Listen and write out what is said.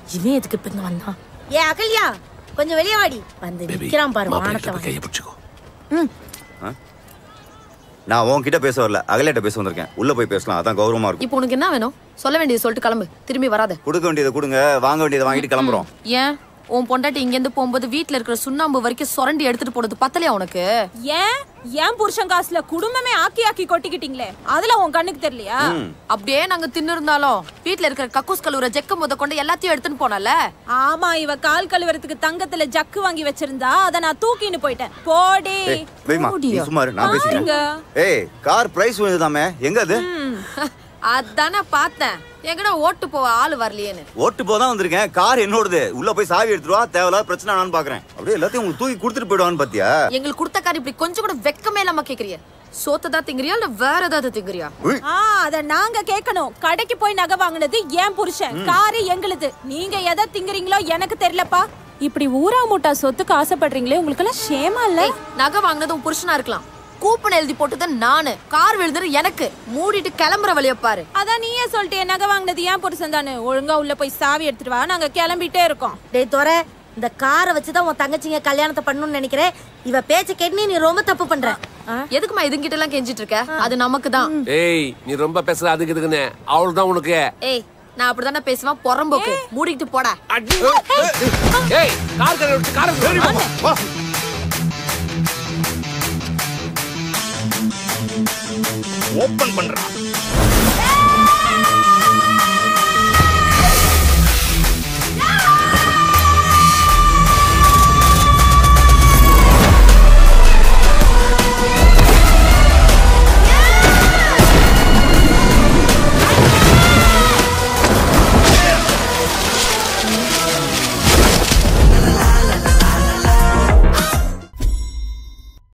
இவன் எதுக்கு இப்ப இங்க வந்தான் ஏ அகல்யா கொஞ்சம் வெளியே வாடி வந்து பேபி நிக்கிறான் பாரு மாப்பிள்ளை வானத்தை கிட்ட போய் வாங்கி. கையை பிடிச்சிக்கோ நான் உன்கிட்ட பேச வரல அகலேட்ட பேச வந்திருக்கேன் உள்ள போய் பேசலாம் அதான் கௌரவமா இருக்கும் இப்போ உனக்கு என்ன வேணும் சொல்ல வேண்டியது சொல்லிட்டு கிளம்பு திரும்பி வராத கொடுக்க வேண்டியதை கொடுங்க வாங்க வேண்டியதை வாங்கிட்டு கிளம்புறோம் ஏன் உன் பொண்டாட்டி இங்க இருந்து போகும்போது வீட்ல இருக்கிற சுண்ணாம்பு வரைக்கும் சுரண்டி எடுத்துட்டு போனது பத்தலையா உனக்கு ஏன் ஏன் புருஷன் காசுல குடும்பமே ஆக்கி ஆக்கி கொட்டிக்கிட்டீங்களே அதுல உன் கண்ணுக்கு தெரியலையா அப்படியே நாங்க தின்னு இருந்தாலும் வீட்ல இருக்கிற கக்கூஸ் கழுவுற ஜெக்க முத கொண்டு எல்லாத்தையும் எடுத்துன்னு போனல ஆமா இவ கால் கழுவுறதுக்கு தங்கத்துல ஜக்கு வாங்கி வச்சிருந்தா அத நான் தூக்கின்னு போயிட்டேன் போடி ஏய் வெய்மா நீ ஓடியா? சும்மா இரு, நான் பேசிக்கிறேன் பாருங்க. ஏய் கார் பிரைஸ் விழுந்தாமே எங்க அது அதானே பார்த்தேன் எங்கடா ஓட்டு போவ ஆளு வரலையேன்னு ஓட்டு போதான் வந்திருக்கேன் கார் என்னோடது உள்ள போய் சாவி எடுத்துட்டு வா தேவையில்லாத பிரச்சனை நான் பாக்குறேன் அப்படியே எல்லாத்தையும் உங்களுக்கு தூக்கி கொடுத்துட்டு போயிடுவான்னு பாத்தியா எங்களுக்கு கொடுத்த கார் இப்படி கொஞ்சம் கூட வெக்கமே இல்லாம கேக்குறிய சோத்தை தான் திங்கிறியா இல்ல வேற ஏதாவது திங்கிறியா உய், ஆ அத நாங்க கேட்கணும் கடைக்கு போய் நகை வாங்குனது ஏன் புருஷன் காரு எங்களுது நீங்க எதை திங்குறீங்களோ எனக்கு தெரியலப்பா இப்படி ஊரா மூட்டா சொத்துக்கு ஆசைப்படுறீங்களே உங்களுக்கு எல்லாம் ஷேமா இல்ல ஏய், நகை வாங்கினது உன் புருஷனா இருக்கலாம் கூப்பன் எழுதி போட்டது நானு கார் விழுந்தது எனக்கு மூடிட்டு கிளம்புற வழிய பாரு அதான் நீயே சொல்லிட்டு நகை வாங்குனது ஏன் புருஷன் தானே ஒழுங்கா உள்ள போய் சாவி எடுத்துட்டு வா நாங்க கிளம்பிட்டே இருக்கோம் டேய் தோற இந்த காரை வச்சுதான் உன் தங்கச்சிங்க கல்யாணத்தை பண்ணணும்னு நினைக்கிறேன் இவ பேச்ச கேட்டு நீ ரொம்ப தப்பு பண்ற ஆ? எதுக்குமா இதுங்கிட்ட எல்லாம் கெஞ்சிட்டு இருக்க அது நமக்கு தான் ஏய் நீ ரொம்ப பேசுற அதுக்கு இதுக்குன்னு அவள் தான் உனக்கு ஏய் நான் அப்படிதானே பேசுவேன் பொறம்போக்கு மூடிட்டு போடா அடி. ஏய் கார் கரை விட்டு காரை விட்டு. வா. ஓபன் பண்றா